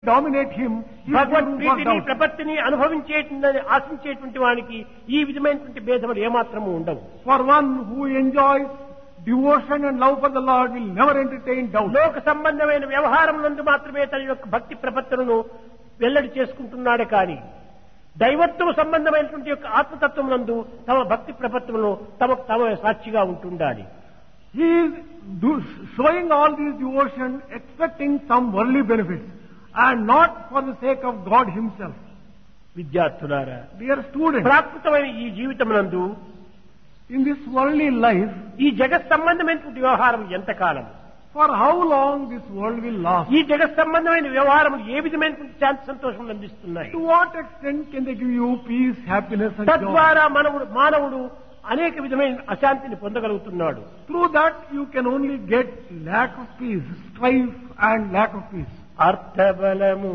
dominate him, he is Bhagwat room for ప్రీతిని doubt. ప్రపత్తిని అనుభవించేటువంటి ఆశించేటువంటి వానికి ఈ విధమైనటువంటి భేదములు ఏమాత్రము ఉండవు For one who enjoys devotion and love for the Lord will never entertain doubt. లోక సంబంధమైన వ్యవహారం నందు మాత్రమే తన యొక్క భక్తి ప్రపత్తులను వెల్లడి చేసుకుంటున్నాడే కాని దైవత్వ సంబంధమైనటువంటి యొక్క ఆత్మతత్వం నందు తమ భక్తి ప్రపత్తులను తమకు తమ సాక్షిగా ఉంటుండాలి He is do, showing all these devotion expecting some worldly benefits and not for the sake of God himself. విద్యార్థులారా Dear students, ప్రాకృతమైన ఈ జీవితం నందు in this worldly life, ఈ జగత్ సంబంధమైనటువంటి వ్యవహారం ఎంతకాలం for how long this world will last? ఈ జగత్ సంబంధమైన వ్యవహారం ఏ విధమైనటువంటి శాంతి సంతోషం అందిస్తున్నాయి To what extent can they give you peace, happiness and joy? తద్వారా మనవుడు మానవుడు అనేక విధమైన అశాంతిని పొందగలుగుతున్నాడు Through that you can only get lack of peace, strife and lack of peace. అర్థబలము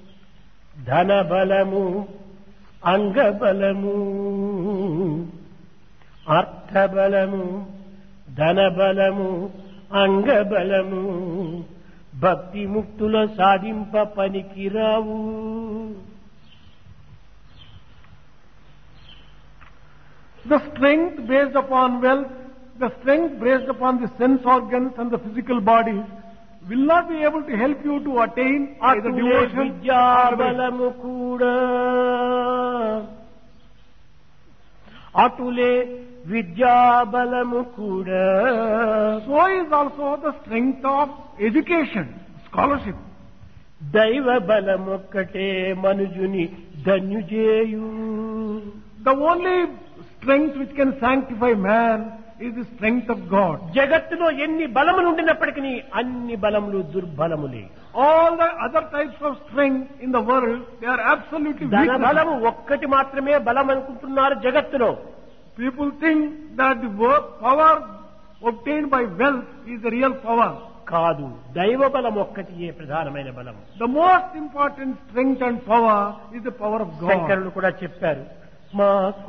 ధనబలము అంగబలము అర్థబలము ధనబలము అంగబలము భక్తి ముక్తుల సాధింప పనికిరావు The strength based upon wealth, the strength based upon the sense organs and the physical bodies will not be able to help you to attain either అటులే devotion or విద్యాబలము కూడా అటులే విద్యాబలము కూడా So is also the strength of education, scholarship. దైవ బలమొక్కటే మనుజుని ధన్యుజేయు The only strength which can sanctify man is the strength of God. జగత్తులో ఎన్ని బలములు ఉండినప్పటికీ అన్ని బలములు దుర్బలములే All the other types of strength in the world, they are absolutely ధన weaknesses. బలము ఒక్కటి మాత్రమే బలం అనుకుంటున్నారు జగత్తులో People think that the wo- power obtained by wealth is the real power. కాదు దైవ బలం ఒక్కటియే ప్రధానమైన బలం The most important strength and power is the power of God. శంకరులు కూడా చెప్పారు మా